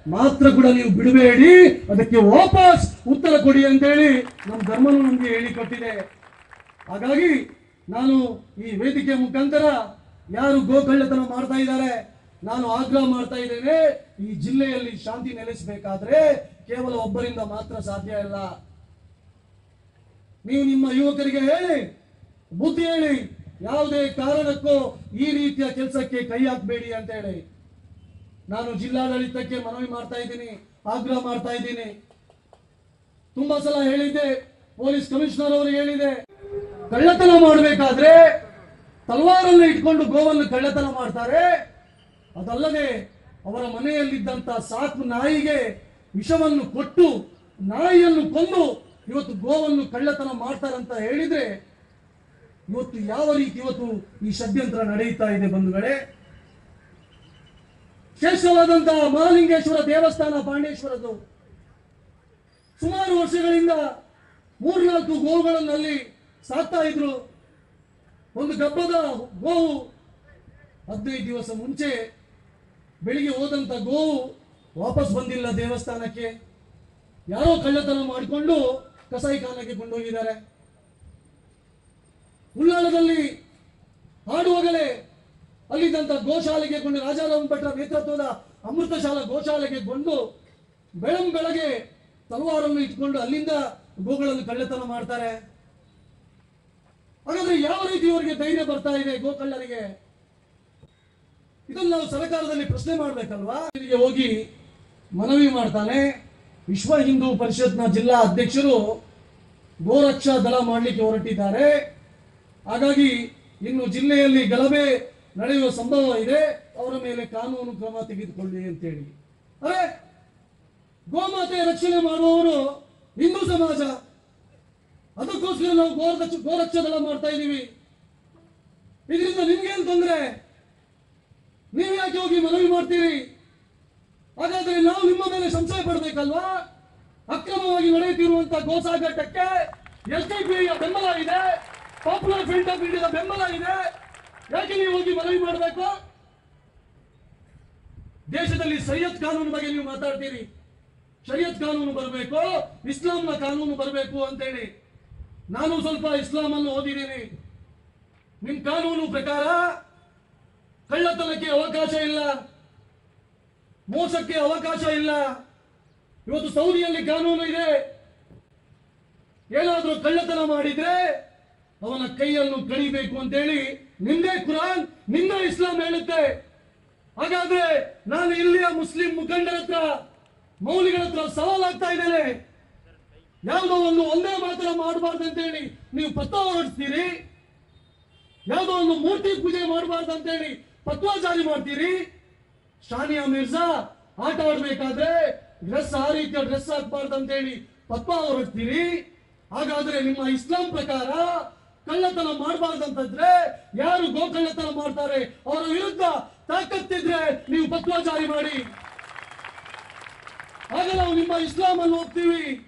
ಮಾತ್ರ ಕೂಡ ನೀವು ಬಿಡಬೇಡಿ ಅದಕ್ಕೆ ವಾಪಸ್ ಉತ್ತರ ಕೊಡಿ ಅಂತೇಳಿ ನಮ್ಮ ಧರ್ಮನು ನಮಗೆ ಹೇಳಿಕೊಟ್ಟಿದೆ ಹಾಗಾಗಿ ನಾನು ಈ ವೇದಿಕೆ ಮುಖಾಂತರ ಯಾರು ಗೋಕಳ್ಳತನ ಮಾಡ್ತಾ ಇದ್ದಾರೆ ನಾನು ಆಗ್ರಹ ಮಾಡ್ತಾ ಇದ್ದೇನೆ ಈ ಜಿಲ್ಲೆಯಲ್ಲಿ ಶಾಂತಿ ನೆಲೆಸಬೇಕಾದ್ರೆ ಕೇವಲ ಒಬ್ಬರಿಂದ ಮಾತ್ರ ಸಾಧ್ಯ ಇಲ್ಲ ನೀವು ನಿಮ್ಮ ಯುವಕರಿಗೆ ಹೇಳಿ ಬುದ್ಧಿ ಹೇಳಿ ಯಾವುದೇ ಕಾರಣಕ್ಕೂ ಈ ರೀತಿಯ ಕೆಲಸಕ್ಕೆ ಕೈ ಹಾಕಬೇಡಿ ಅಂತ ಹೇಳಿ ನಾನು ಜಿಲ್ಲಾಡಳಿತಕ್ಕೆ ಮನವಿ ಮಾಡ್ತಾ ಇದ್ದೀನಿ ಆಗ್ರಹ ಮಾಡ್ತಾ ಇದ್ದೀನಿ ತುಂಬಾ ಸಲ ಹೇಳಿದ್ದೆ ಪೊಲೀಸ್ ಕಮಿಷನರ್ ಅವರು ಹೇಳಿದೆ ಕಳ್ಳತನ ಮಾಡಬೇಕಾದ್ರೆ ತಲವಾರನ್ನು ಇಟ್ಕೊಂಡು ಗೋವನ್ನು ಕಳ್ಳತನ ಮಾಡ್ತಾರೆ ಅದಲ್ಲದೆ ಅವರ ಮನೆಯಲ್ಲಿದ್ದಂತ ಸಾಕು ನಾಯಿಗೆ ವಿಷವನ್ನು ಕೊಟ್ಟು ನಾಯಿಯನ್ನು ಕೊಂದು ಇವತ್ತು ಗೋವನ್ನು ಕಳ್ಳತನ ಮಾಡ್ತಾರಂತ ಹೇಳಿದ್ರೆ ಇವತ್ತು ಯಾವ ರೀತಿ ಇವತ್ತು ಈ ಷಡ್ಯಂತ್ರ ನಡೆಯುತ್ತಾ ಇದೆ ಬಂಧುಗಳೇ ಶ್ರೇಷ್ಠವಾದಂತಹ ಮಹಾಲಿಂಗೇಶ್ವರ ದೇವಸ್ಥಾನ ಪಾಂಡೇಶ್ವರದ್ದು ಸುಮಾರು ವರ್ಷಗಳಿಂದ ಮೂರ್ನಾಲ್ಕು ಗೋವುಗಳನ್ನು ಅಲ್ಲಿ ಸಾಕ್ತಾ ಇದ್ರು ಒಂದು ಗಬ್ಬದ ಗೋವು ಹದಿನೈದು ದಿವಸ ಮುಂಚೆ ಬೆಳಿಗ್ಗೆ ಹೋದಂತ ಗೋವು ವಾಪಸ್ ಬಂದಿಲ್ಲ ದೇವಸ್ಥಾನಕ್ಕೆ ಯಾರೋ ಕಳ್ಳತನ ಮಾಡಿಕೊಂಡು ಕಸಾಯಿಖಾನೆಗೆ ಕೊಂಡೋಗಿದ್ದಾರೆ ಉಳ್ಳಾಳದಲ್ಲಿ ಹಾಡುವಾಗಲೇ ಅಲ್ಲಿದ್ದಂತ ಗೋಶಾಲೆಗೆ ಕೊಂಡು ರಾಜಾರಾಮ ಭಟ್ರ ನೇತೃತ್ವದ ಅಮೃತಶಾಲಾ ಗೋಶಾಲೆಗೆ ಕೊಂಡು ಬೆಳಂ ಬೆಳಗ್ಗೆ ತಲವಾರನ್ನು ಇಟ್ಕೊಂಡು ಅಲ್ಲಿಂದ ಗೋಗಳನ್ನು ಕಳ್ಳತನ ಮಾಡ್ತಾರೆ ಹಾಗಾದ್ರೆ ಯಾವ ರೀತಿ ಇವರಿಗೆ ಧೈರ್ಯ ಬರ್ತಾ ಇದೆ ಗೋಕಳ್ಳರಿಗೆ ಇದನ್ನು ನಾವು ಸರ್ಕಾರದಲ್ಲಿ ಪ್ರಶ್ನೆ ಮಾಡ್ಬೇಕಲ್ವಾ ಇಲ್ಲಿಗೆ ಹೋಗಿ ಮನವಿ ಮಾಡ್ತಾನೆ ವಿಶ್ವ ಹಿಂದೂ ಪರಿಷತ್ನ ಜಿಲ್ಲಾ ಅಧ್ಯಕ್ಷರು ಗೋರಕ್ಷಾ ದಳ ಮಾಡಲಿಕ್ಕೆ ಹೊರಟಿದ್ದಾರೆ ಹಾಗಾಗಿ ಇನ್ನು ಜಿಲ್ಲೆಯಲ್ಲಿ ಗಲಭೆ ನಡೆಯುವ ಸಂಭವ ಇದೆ ಅವರ ಮೇಲೆ ಕಾನೂನು ಕ್ರಮ ತೆಗೆದುಕೊಳ್ಳಿ ಅಂತೇಳಿ ಅರೆ ಗೋಮಾತೆ ರಕ್ಷಣೆ ಮಾಡುವವರು ಹಿಂದೂ ಸಮಾಜ ಅದಕ್ಕೋಸ್ಕರ ನಾವು ಗೋರಕ್ಷ ಗೋರಕ್ಷಾ ದಳ ಮಾಡ್ತಾ ಇದ್ದೀವಿ ಇದರಿಂದ ನಿಮ್ಗೇನು ತೊಂದರೆ ನೀವು ಯಾಕೆ ಹೋಗಿ ಮನವಿ ಮಾಡ್ತೀರಿ ಹಾಗಾದ್ರೆ ನಾವು ನಿಮ್ಮ ಮೇಲೆ ಸಂಶಯ ಪಡಬೇಕಲ್ವಾ ಅಕ್ರಮವಾಗಿ ನಡೆಯುತ್ತಿರುವಂತಹ ಗೋಸಾಗಾಟಕ್ಕೆ ಎಸ್ ಡಿ ಪಿ ಬೆಂಬಲ ಇದೆ ಪಾಪ್ಯುಲರ್ ಫ್ರಂಟ್ ಆಫ್ ಇಂಡಿಯಾದ ಬೆಂಬಲ ಇದೆ ಯಾಕೆ ನೀವು ಹೋಗಿ ಮನವಿ ಮಾಡಬೇಕು ದೇಶದಲ್ಲಿ ಸೈಯದ್ ಕಾನೂನು ಬಗ್ಗೆ ನೀವು ಮಾತಾಡ್ತೀರಿ ಶರಿಯತ್ ಕಾನೂನು ಬರಬೇಕು ಇಸ್ಲಾಂನ ಕಾನೂನು ಬರಬೇಕು ಅಂತೇಳಿ ನಾನು ಸ್ವಲ್ಪ ಇಸ್ಲಾಂ ಅನ್ನು ಓದಿದ್ದೀನಿ ನಿಮ್ ಕಾನೂನು ಪ್ರಕಾರ ಕಳ್ಳತನಕ್ಕೆ ಅವಕಾಶ ಇಲ್ಲ ಮೋಸಕ್ಕೆ ಅವಕಾಶ ಇಲ್ಲ ಇವತ್ತು ಸೌದಿಯಲ್ಲಿ ಕಾನೂನು ಇದೆ ಏನಾದ್ರೂ ಕಳ್ಳತನ ಮಾಡಿದ್ರೆ ಅವನ ಕೈಯನ್ನು ಕಡಿಬೇಕು ಅಂತೇಳಿ ನಿಂದೇ ಕುರಾನ್ ನಿಂದೇ ಇಸ್ಲಾಂ ಹೇಳುತ್ತೆ ಹಾಗಾದ್ರೆ ನಾನು ಇಲ್ಲಿಯ ಮುಸ್ಲಿಂ ಮುಖಂಡರ ಹತ್ರ ಮೌಲಿಗಳ ಹತ್ರ ಸವಾಲಾಗ್ತಾ ಇದ್ದೇನೆ ಯಾವುದೋ ಒಂದು ಒಂದೇ ಮಾತ್ರ ಮಾಡಬಾರ್ದು ಅಂತೇಳಿ ನೀವು ಪತ್ರ ಹೊರಡಿಸ್ತೀರಿ ಯಾವುದೋ ಒಂದು ಮೂರ್ತಿ ಪೂಜೆ ಮಾಡಬಾರ್ದು ಅಂತೇಳಿ ಪತ್ವ ಜಾರಿ ಮಾಡ್ತೀರಿ ಶಾನಿಯಾ ಮಿರ್ಜಾ ಆಟ ಆಡ್ಬೇಕಾದ್ರೆ ಡ್ರೆಸ್ ಆ ರೀತಿಯ ಡ್ರೆಸ್ ಹಾಕ್ಬಾರ್ದು ಅಂತೇಳಿ ಪತ್ವ ಹೊರಡ್ತೀರಿ ಹಾಗಾದ್ರೆ ನಿಮ್ಮ ಇಸ್ಲಾಂ ಪ್ರಕಾರ ಕಳ್ಳತನ ಮಾಡಬಾರ್ದಂತಂದ್ರೆ ಯಾರು ಗೋಕಳ್ಳತನ ಮಾಡ್ತಾರೆ ಅವರ ವಿರುದ್ಧ ತಾಕತ್ತಿದ್ರೆ ನೀವು ಪತ್ವ ಜಾರಿ ಮಾಡಿ ಆಗ ನಾವು ನಿಮ್ಮ ಇಸ್ಲಾಂ ಅನ್ನು ಒಪ್ತೀವಿ